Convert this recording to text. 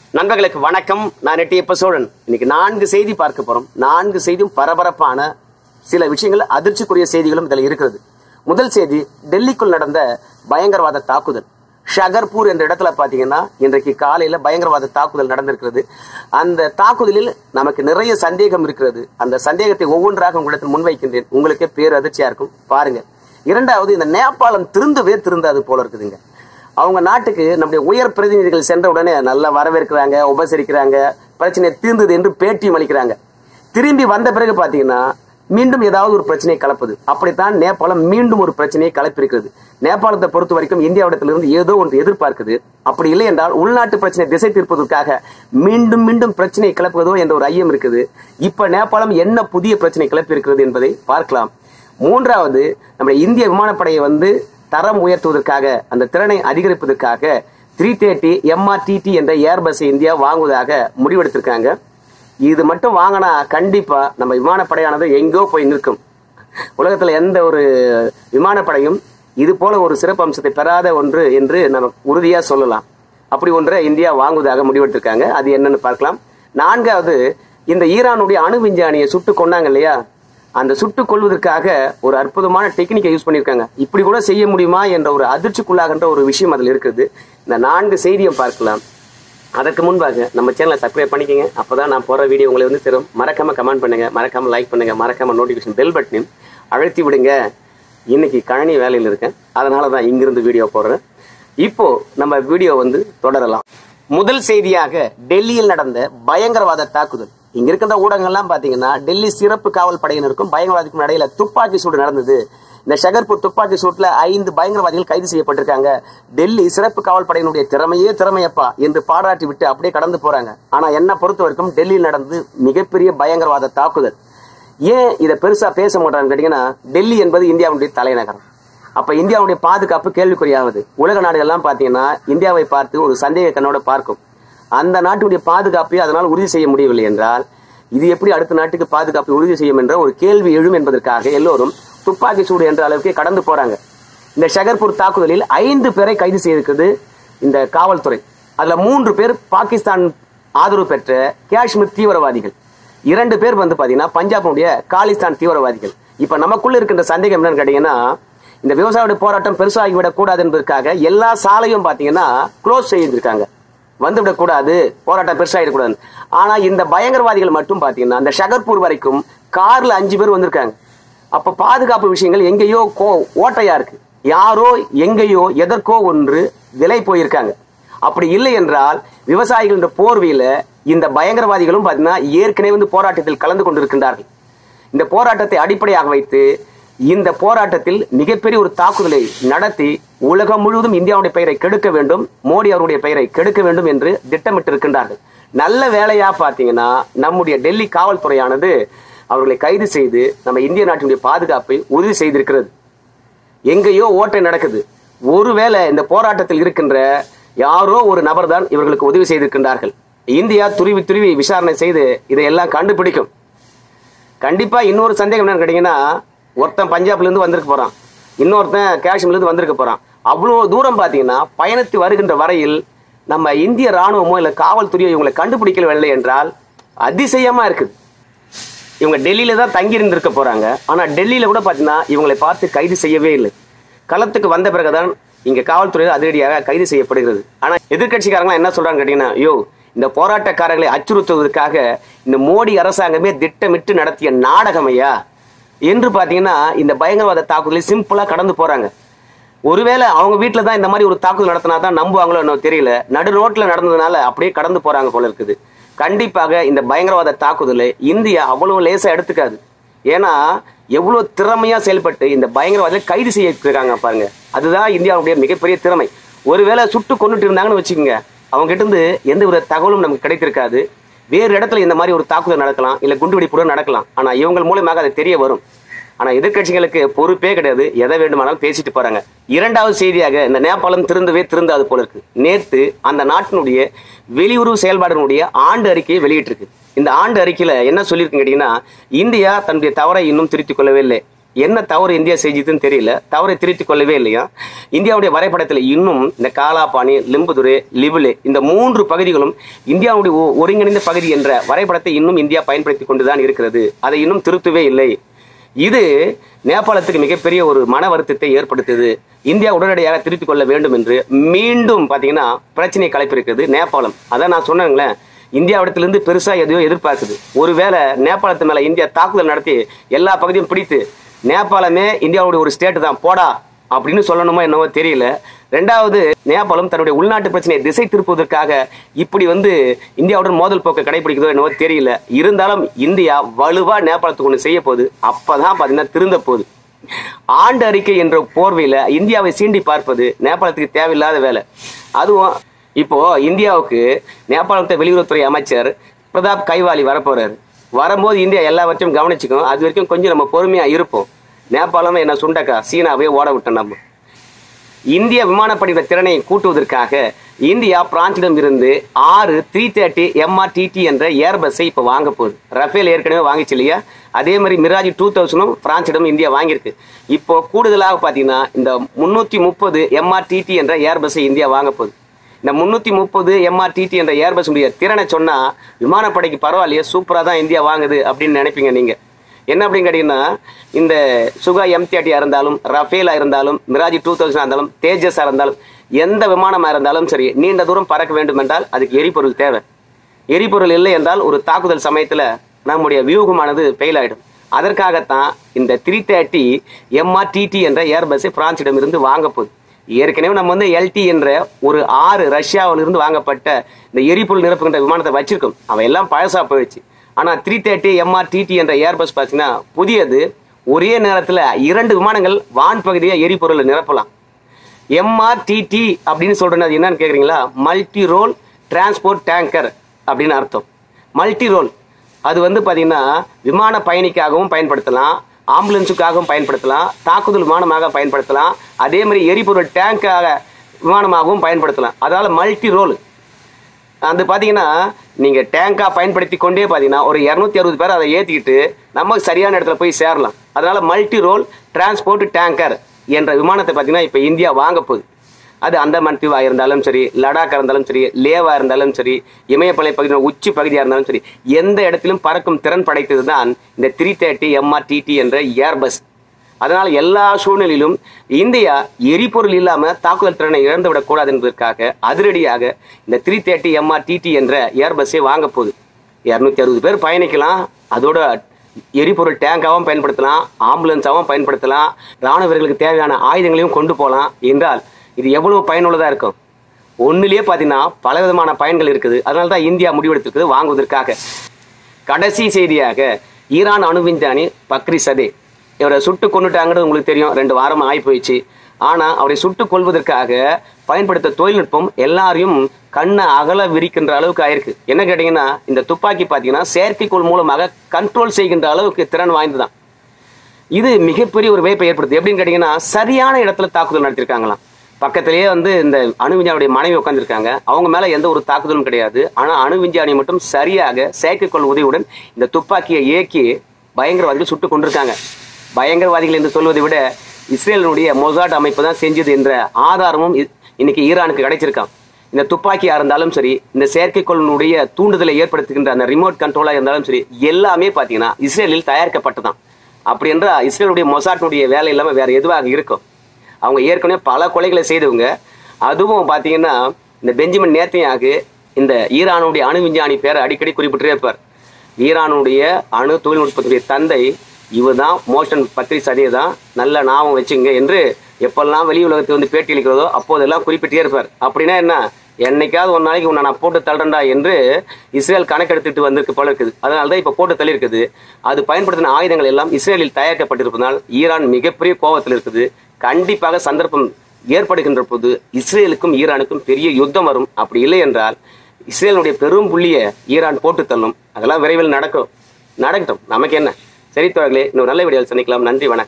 நண்பர்களுக்கு வணக்கம் நான் எட்டியப்ப சோழன் இன்னைக்கு நான்கு செய்தி பார்க்க போறோம் நான்கு செய்தியும் பரபரப்பான சில விஷயங்கள் அதிர்ச்சிக்குரிய செய்திகளும் இதில் இருக்கிறது முதல் செய்தி டெல்லிக்குள் நடந்த பயங்கரவாத தாக்குதல் ஷகர்பூர் என்ற இடத்துல பாத்தீங்கன்னா இன்றைக்கு காலையில பயங்கரவாத தாக்குதல் நடந்திருக்கிறது அந்த தாக்குதலில் நமக்கு நிறைய சந்தேகம் இருக்கிறது அந்த சந்தேகத்தை ஒவ்வொன்றாக உங்களிடத்தில் முன்வைக்கின்றேன் உங்களுக்கே பேர் அதிர்ச்சியா இருக்கும் பாருங்க இரண்டாவது இந்த நேபாளம் திருந்தவே திருந்தாது போல இருக்குதுங்க அவங்க நாட்டுக்கு நம்முடைய உயர் பிரதிநிதிகள் சென்ற உடனே நல்லா வரவேற்கிறாங்க உபசரிக்கிறாங்க பிரச்சனை தீர்ந்தது என்று பேட்டியும் அளிக்கிறாங்க திரும்பி வந்த பிறகு பாத்தீங்கன்னா மீண்டும் ஏதாவது ஒரு பிரச்சனையை கலப்புது அப்படித்தான் நேபாளம் மீண்டும் ஒரு பிரச்சனையை கலப்பிருக்கிறது நேபாளத்தை பொறுத்த வரைக்கும் இந்தியாவிடத்திலிருந்து ஏதோ ஒன்று எதிர்பார்க்குது அப்படி இல்லை என்றால் உள்நாட்டு பிரச்சனை திசை தீர்ப்பதற்காக மீண்டும் மீண்டும் பிரச்சனை கிளப்புவதோ என்ற ஒரு ஐயம் இருக்குது இப்ப நேபாளம் என்ன புதிய பிரச்சனை கிளப்பி இருக்கிறது என்பதை பார்க்கலாம் மூன்றாவது நம்முடைய இந்திய விமானப்படையை வந்து தரம் உயர்த்துவதற்காக அந்த திறனை அதிகரிப்பதற்காக த்ரீ தேர்ட்டி எம்ஆர்டிடி என்ற ஏர்பஸ் இந்தியா வாங்குவதாக முடிவெடுத்திருக்காங்க இது மட்டும் வாங்கினா கண்டிப்பா நம்ம விமானப்படையானது எங்கோ போய் நிற்கும் உலகத்துல எந்த ஒரு விமானப்படையும் இது போல ஒரு சிறப்பு அம்சத்தை பெறாத ஒன்று என்று நம்ம உறுதியா சொல்லலாம் அப்படி ஒன்றை இந்தியா வாங்குவதாக முடிவெடுத்திருக்காங்க அது என்னன்னு பார்க்கலாம் நான்காவது இந்த ஈரானுடைய அணு விஞ்ஞானியை சுட்டு கொண்டாங்க இல்லையா அந்த சுட்டுக் கொள்வதற்காக ஒரு அற்புதமான டெக்னிக்கை யூஸ் பண்ணியிருக்காங்க இப்படி கூட செய்ய முடியுமா என்ற ஒரு அதிர்ச்சிக்குள்ளாகின்ற ஒரு விஷயம் அதில் இருக்குது இந்த நான்கு செய்தியை பார்க்கலாம் அதற்கு முன்பாக நம்ம சேனலை சப்ஸ்கிரைப் பண்ணிக்கங்க அப்பதான் நான் போற வீடியோ உங்களை வந்து சேரும் மறக்காம கமெண்ட் பண்ணுங்க மறக்காம லைக் பண்ணுங்க மறக்காம நோட்டிஃபிகேஷன் பெல் பட்டனையும் அழுத்தி விடுங்க இன்னைக்கு கழனி வேலையில் இருக்கேன் அதனால தான் இங்கிருந்து வீடியோ போடுறேன் இப்போ நம்ம வீடியோ வந்து தொடரலாம் முதல் செய்தியாக டெல்லியில் நடந்த பயங்கரவாத தாக்குதல் இங்க இருக்கின்ற ஊடகங்கள்லாம் பாத்தீங்கன்னா டெல்லி சிறப்பு காவல் படையினருக்கும் பயங்கரவாதிக்கும் இடையில துப்பாக்கி சூடு நடந்தது இந்த ஷகர்பூர் துப்பாக்கி சூட்ல ஐந்து பயங்கரவாதிகள் கைது செய்யப்பட்டிருக்காங்க டெல்லி சிறப்பு காவல் படையினுடைய திறமையே திறமையப்பா என்று பாராட்டி விட்டு அப்படியே கடந்து போறாங்க ஆனா என்ன பொறுத்த வரைக்கும் டெல்லியில் நடந்து மிகப்பெரிய பயங்கரவாத தாக்குதல் ஏன் இதை பெருசா பேச மாட்டான்னு கேட்டீங்கன்னா டெல்லி என்பது இந்தியாவுடைய தலைநகரம் அப்ப இந்தியாவுடைய பாதுகாப்பு கேள்விக்குறியாகுது உலக நாடுகள்லாம் பாத்தீங்கன்னா இந்தியாவை பார்த்து ஒரு சந்தேக கண்ணோட பார்க்கும் அந்த நாட்டுடைய பாதுகாப்பை அதனால் உறுதி செய்ய முடியவில்லை என்றால் இது எப்படி அடுத்த நாட்டுக்கு பாதுகாப்பை உறுதி செய்யும் என்ற ஒரு கேள்வி எழும் என்பதற்காக எல்லோரும் துப்பாக்கி சூடு என்ற அளவுக்கு கடந்து போறாங்க இந்த ஷகர்பூர் தாக்குதலில் ஐந்து பேரை கைது செய்திருக்கிறது இந்த காவல்துறை அதுல மூன்று பேர் பாகிஸ்தான் ஆதரவு பெற்ற காஷ்மீர் தீவிரவாதிகள் இரண்டு பேர் வந்து பாத்தீங்கன்னா பஞ்சாபுடைய காலிஸ்தான் தீவிரவாதிகள் இப்ப நமக்குள்ள இருக்கின்ற சந்தேகம் என்னன்னு கேட்டீங்கன்னா இந்த விவசாயியோட போராட்டம் பெருசாகிவிடக் கூடாது என்பதற்காக எல்லா சாலையும் பாத்தீங்கன்னா க்ளோஸ் செய்திருக்காங்க வந்து விடக்கூடாது போராட்டம் பெருசாகிடக்கூடாது ஆனா இந்த பயங்கரவாதிகள் மட்டும் பாத்தீங்கன்னா அந்த ஷகர்பூர் வரைக்கும் கார்ல அஞ்சு பேர் வந்திருக்காங்க அப்ப பாதுகாப்பு விஷயங்கள் எங்கேயோ கோ ஓட்டையா இருக்கு யாரோ எங்கேயோ எதற்கோ ஒன்று விலை போயிருக்காங்க அப்படி இல்லை என்றால் விவசாயிகள் என்ற போர்வையில இந்த பயங்கரவாதிகளும் பாத்தீங்கன்னா ஏற்கனவே வந்து போராட்டத்தில் கலந்து கொண்டிருக்கின்றார்கள் இந்த போராட்டத்தை அடிப்படையாக வைத்து இந்த போராட்டத்தில் மிகப்பெரிய ஒரு தாக்குதலை நடத்தி உலகம் முழுவதும் இந்தியாவுடைய பெயரை கெடுக்க வேண்டும் மோடி அவருடைய பெயரை கெடுக்க வேண்டும் என்று திட்டமிட்டிருக்கின்றார்கள் நல்ல வேலையா பாத்தீங்கன்னா நம்முடைய டெல்லி காவல்துறையானது அவர்களை கைது செய்து நம்ம இந்திய நாட்டினுடைய பாதுகாப்பை உறுதி செய்திருக்கிறது எங்கேயோ ஓட்டை நடக்குது ஒருவேளை இந்த போராட்டத்தில் இருக்கின்ற யாரோ ஒரு நபர் தான் இவர்களுக்கு உதவி செய்திருக்கின்றார்கள் இந்தியா துருவி துருவி விசாரணை செய்து இதையெல்லாம் கண்டுபிடிக்கும் கண்டிப்பா இன்னொரு சந்தேகம் என்னன்னு கேட்டீங்கன்னா ஒருத்தன் பஞ்சாப்ல இருந்து வந்திருக்க போறான் இன்னொருத்தன் காஷ்மீர்ல இருந்து வந்திருக்க போறான் அவ்வளவு தூரம் பாத்தீங்கன்னா பயணித்து வருகின்ற வரையில் நம்ம இந்திய ராணுவமோ இல்ல காவல்துறையோ இவங்களை கண்டுபிடிக்கவில்லை என்றால் அதிசயமா இருக்குது இவங்க டெல்லியில தான் தங்கி இருந்திருக்க போறாங்க ஆனா டெல்லியில கூட பாத்தீங்கன்னா இவங்களை பார்த்து கைது செய்யவே இல்லை களத்துக்கு வந்த பிறகுதான் இங்க காவல்துறையில் அதிரடியாக கைது செய்யப்படுகிறது ஆனா எதிர்க்கட்சிக்காரங்க என்ன சொல்றாங்க கேட்டீங்கன்னா ஐயோ இந்த போராட்டக்காரர்களை அச்சுறுத்துவதற்காக இந்த மோடி அரசாங்கமே திட்டமிட்டு நடத்திய நாடகம் ஐயா என்று பாத்தீங்கன்னா இந்த பயங்கரவாத தாக்குதலை சிம்பிளா கடந்து போறாங்க ஒருவேளை அவங்க வீட்டில் தான் இந்த மாதிரி ஒரு தாக்குதல் நடத்தினா தான் நம்புவாங்களோ என்னவோ தெரியல நடு ரோட்ல நடந்ததுனால அப்படியே கடந்து போறாங்க போல இருக்குது கண்டிப்பாக இந்த பயங்கரவாத தாக்குதலை இந்தியா அவ்வளவு லேசா எடுத்துக்காது ஏன்னா எவ்வளவு திறமையா செயல்பட்டு இந்த பயங்கரவாதிகளை கைது செய்யிருக்காங்க பாருங்க அதுதான் இந்தியாவுடைய மிகப்பெரிய திறமை ஒருவேளை சுட்டு கொண்டுட்டு இருந்தாங்கன்னு வச்சுக்கோங்க அவங்க கிட்ட இருந்து எந்த ஒரு தகவலும் நமக்கு கிடைத்திருக்காது வேறு இடத்துல இந்த மாதிரி ஒரு தாக்குதல் நடக்கலாம் இல்ல குண்டுவெடிப்பு கூட நடக்கலாம் ஆனா இவங்க மூலமாக அது தெரிய வரும் ஆனா எதிர்க்கட்சிகளுக்கு பொறுப்பே கிடையாது எதை வேண்டுமானாலும் பேசிட்டு போறாங்க இரண்டாவது செய்தியாக இந்த நேபாளம் திருந்தவே திருந்தாது போல இருக்கு நேத்து அந்த நாட்டினுடைய வெளியுறவு செயல்பாடுகளுடைய ஆண்டு அறிக்கையை வெளியிட்டிருக்கு இந்த ஆண்டு அறிக்கையில என்ன சொல்லியிருக்கு கேட்டீங்கன்னா இந்தியா தன்னுடைய தவறை இன்னும் திருத்திக் கொள்ளவே இல்லை என்ன தவறு இந்தியா செஞ்சதுன்னு தெரியல தவறை திருத்திக் கொள்ளவே இல்லையா இந்தியாவுடைய வரைபடத்தில் இன்னும் இந்த காலாபாணி லிம்புதுரை லிபுலே இந்த மூன்று பகுதிகளும் இந்தியாவுடைய ஒ- ஒருங்கிணைந்த பகுதி என்ற வரைபடத்தை இன்னும் இந்தியா பயன்படுத்தி கொண்டுதான் இருக்கிறது அதை இன்னும் திருத்தவே இல்லை இது நேபாளத்துக்கு மிகப்பெரிய ஒரு மன வருத்தத்தை ஏற்படுத்துது இந்தியா உடனடியாக திருத்திக் கொள்ள வேண்டும் என்று மீண்டும் பாத்தீங்கன்னா பிரச்சனையை கலைப்பிருக்கிறது நேபாளம் அதான் நான் சொன்னேங்களேன் இந்தியாவிடத்திலிருந்து பெருசா எதையோ எதிர்பார்க்குது ஒருவேளை நேபாளத்து மேல இந்தியா தாக்குதல் நடத்தி எல்லா பகுதியும் பிடித்து நேபாளமே இந்தியாவுடைய ஒரு ஸ்டேட் தான் போடா அப்படின்னு சொல்லணுமோ என்னவோ தெரியல ரெண்டாவது நேபாளம் தன்னுடைய உள்நாட்டு பிரச்சனையை திசை திருப்புவதற்காக இப்படி வந்து இந்தியாவுடன் மோதல் போக்கை கடைபிடிக்குதோ என்னவோ தெரியல இருந்தாலும் இந்தியா வலுவா நேபாளத்துக்கு ஒன்று செய்ய போகுது அப்பதான் பாத்தீங்கன்னா திருந்த போகுது ஆண்டு அறிக்கை என்ற போர்வையில இந்தியாவை சீண்டி பார்ப்பது நேபாளத்துக்கு தேவையில்லாத வேலை அதுவும் இப்போ இந்தியாவுக்கு நேபாளத்தை வெளியுறவுத்துறை அமைச்சர் பிரதாப் கைவாலி வரப்போறாரு வரும்போது இந்தியா எல்லாவற்றையும் கவனிச்சுக்கும் அது வரைக்கும் கொஞ்சம் நம்ம பொறுமையா இருப்போம் நேபாளம் என்ன சுண்டக்கா சீனாவே ஓட விட்டோம் நம்ம இந்திய விமானப்படையோட திறனை கூட்டுவதற்காக இந்தியா பிரான்சிடம் இருந்து ஆறு த்ரீ தேர்ட்டி எம்ஆர்டிடி என்ற ஏர்பஸ்ஸை இப்போ வாங்க போகுது ரஃபேல் ஏற்கனவே வாங்கிச்சு இல்லையா அதே மாதிரி மிராஜி டூ தௌசண்டும் பிரான்சிடம் இந்தியா வாங்கியிருக்கு இப்போ கூடுதலாக பார்த்தீங்கன்னா இந்த முன்னூற்றி முப்பது எம்ஆர்டிடி என்ற ஏர்பஸ்ஸை இந்தியா வாங்க போகுது இந்த முன்னூற்றி முப்பது எம்ஆர்டிடி என்ற ஏர்பஸ் உடைய திறனை சொன்னால் விமானப்படைக்கு பரவாயில்லையே சூப்பராக தான் இந்தியா வாங்குது அப்படின்னு நினைப்பீங்க நீங்கள் என்ன அப்படின்னு கேட்டீங்கன்னா இந்த சுகா எம்டிஆர்டியா இருந்தாலும் ரஃபேலா இருந்தாலும் மிராஜி டூ தௌசண்ட் இருந்தாலும் தேஜஸா இருந்தாலும் எந்த விமானமா இருந்தாலும் சரி நீண்ட தூரம் பறக்க வேண்டும் என்றால் அதுக்கு எரிபொருள் தேவை எரிபொருள் இல்லை என்றால் ஒரு தாக்குதல் சமயத்துல நம்முடைய வியூகமானது ஃபெயில் ஆயிடும் அதற்காகத்தான் இந்த த்ரீ தேர்ட்டி எம்ஆர்டிடி என்ற ஏர்பஸ்ஸை பிரான்சிடம் இருந்து வாங்க போகுது ஏற்கனவே நம்ம வந்து எல்டி என்ற ஒரு ஆறு ரஷ்யாவிலிருந்து வாங்கப்பட்ட இந்த எரிபொருள் நிரப்புகின்ற விமானத்தை வச்சிருக்கோம் அவன் எல்லாம் பழசா போயிடுச்சு ஆனா த்ரீ தேர்ட்டி எம்ஆர்டிடி என்ற ஏர்பஸ் பார்த்தீங்கன்னா புதியது ஒரே நேரத்தில் இரண்டு விமானங்கள் வான் பகுதியை எரிபொருளை நிரப்பலாம் எம்ஆர்டிடி அப்படின்னு சொல்றது அது என்னன்னு கேக்குறீங்களா மல்டி ரோல் டிரான்ஸ்போர்ட் டேங்கர் அப்படின்னு அர்த்தம் மல்டி ரோல் அது வந்து பாத்தீங்கன்னா விமான பயணிக்காகவும் பயன்படுத்தலாம் ஆம்புலன்ஸுக்காகவும் பயன்படுத்தலாம் தாக்குதல் விமானமாக பயன்படுத்தலாம் அதே மாதிரி எரிபொருள் டேங்காக விமானமாகவும் பயன்படுத்தலாம் அதனால மல்டி ரோல் அது பார்த்தீங்கன்னா நீங்கள் டேங்காக பயன்படுத்தி கொண்டே பார்த்தீங்கன்னா ஒரு இரநூத்தி அறுபது பேர் அதை ஏற்றிக்கிட்டு நம்ம சரியான இடத்துல போய் சேரலாம் அதனால மல்டி ரோல் டிரான்ஸ்போர்ட் டேங்கர் என்ற விமானத்தை பார்த்தீங்கன்னா இப்போ இந்தியா வாங்க போகுது அது அந்தமான் தீவாக இருந்தாலும் சரி லடாக்கா இருந்தாலும் சரி லேவா இருந்தாலும் சரி இமயமலை பகுதியில் உச்சி பகுதியாக இருந்தாலும் சரி எந்த இடத்திலும் பறக்கும் திறன் படைத்தது தான் இந்த த்ரீ தேர்ட்டி எம்ஆர்டிடி என்ற ஏர்பஸ் அதனால் எல்லா சூழ்நிலையிலும் இந்தியா எரிபொருள் இல்லாம தாக்குதல் திறனை இழந்து விடக்கூடாது என்பதற்காக அதிரடியாக இந்த த்ரீ தேர்ட்டி எம்ஆர்டிடி என்ற ஏர்பஸ்ஸை வாங்க போகுது இரநூத்தி அறுபது பேர் பயணிக்கலாம் அதோட எரிபொருள் டேங்காகவும் பயன்படுத்தலாம் ஆம்புலன்ஸாகவும் பயன்படுத்தலாம் ராணுவ வீரர்களுக்கு தேவையான ஆயுதங்களையும் கொண்டு போகலாம் என்றால் இது எவ்வளவு பயனுள்ளதா இருக்கும் ஒண்ணுலயே பார்த்தீங்கன்னா பல விதமான பயன்கள் இருக்குது அதனால தான் இந்தியா முடிவெடுத்திருக்குது வாங்குவதற்காக கடைசி செய்தியாக ஈரான் அணு விஞ்ஞானி பக்ரி சதே இவரை சுட்டு கொண்டுட்டாங்கன்னு உங்களுக்கு தெரியும் ரெண்டு வாரம் ஆகி போயிடுச்சு ஆனா அவரை சுட்டு கொள்வதற்காக பயன்படுத்த தொழில்நுட்பம் எல்லாரையும் கண்ணை அகல விரிக்கின்ற அளவுக்கு ஆயிருக்கு என்ன கேட்டீங்கன்னா இந்த துப்பாக்கி பார்த்தீங்கன்னா செயற்கைக்கோள் மூலமாக கண்ட்ரோல் செய்கின்ற அளவுக்கு திறன் வாய்ந்ததான் இது மிகப்பெரிய ஒரு வேப்பை ஏற்படுத்துது எப்படின்னு கேட்டீங்கன்னா சரியான இடத்துல தாக்குதல் நடத்திருக்காங்களாம் பக்கத்திலேயே வந்து இந்த அணு விஞ்ஞானியுடைய மனைவி உட்காந்துருக்காங்க அவங்க மேல எந்த ஒரு தாக்குதலும் கிடையாது ஆனா அணு விஞ்ஞானி மட்டும் சரியாக செயற்கைக்கோள் உதவியுடன் இந்த துப்பாக்கியை இயக்கி பயங்கரவாதிகள் சுட்டு கொண்டிருக்காங்க பயங்கரவாதிகள் என்று சொல்வதை விட இஸ்ரேலினுடைய மொசாட் அமைப்பு தான் செஞ்சது என்ற ஆதாரமும் இ- இன்னைக்கு ஈரானுக்கு கிடைச்சிருக்கான் இந்த துப்பாக்கியா இருந்தாலும் சரி இந்த செயற்கைக்கோளினுடைய தூண்டுதலை ஏற்படுத்துகின்ற அந்த ரிமோட் கண்ட்ரோலா இருந்தாலும் சரி எல்லாமே பாத்தீங்கன்னா இஸ்ரேலில் தயாரிக்கப்பட்டதான் அப்படி என்றால் இஸ்ரேலுடைய மொசாட்டினுடைய வேலை இல்லாம வேற எதுவாக இருக்கும் அவங்க ஏற்கனவே பல கொலைகளை செய்தவங்க அதுவும் பாத்தீங்கன்னா இந்த பெஞ்சமின் நேத்தையாகு இந்த ஈரானுடைய அணு விஞ்ஞானி பேரை அடிக்கடி குறிப்பிட்டே இருப்பார் ஈரானுடைய அணு தொழில்நுட்பத்துடைய தந்தை இவர்தான் மோஷன் பத்ரி சதியை தான் நல்ல ஞாபகம் வச்சுங்க என்று எப்பெல்லாம் வெளி உலகத்துக்கு வந்து பேட்டி அளிக்கிறதோ அப்போதெல்லாம் குறிப்பிட்டே இருப்பார் அப்படின்னா என்ன என்னைக்காவது ஒரு நாளைக்கு உன்னை நான் போட்டு தள்ளுறேன்டா என்று இஸ்ரேல் கணக்கெடுத்துட்டு வந்திருக்கு போல இருக்குது அதனால தான் இப்போ போட்டு தள்ளியிருக்குது அது பயன்படுத்தின ஆயுதங்கள் எல்லாம் இஸ்ரேலில் தயாரிக்கப்பட்டிருப்பதனால் ஈரான் மிகப்பெரிய கோபத்தில் இருக்குது கண்டிப்பாக சந்தர்ப்பம் ஏற்படுகின்ற போது இஸ்ரேலுக்கும் ஈரானுக்கும் பெரிய யுத்தம் வரும் அப்படி இல்லை என்றால் இஸ்ரேலுடைய பெரும் புள்ளியை ஈரான் போட்டு தள்ளும் அதெல்லாம் விரைவில் நடக்கும் நடக்கட்டும் நமக்கு என்ன சரி தோழர்களே இன்னும் நல்ல வீடியோவில் சந்திக்கலாம் நன்றி வணக்கம்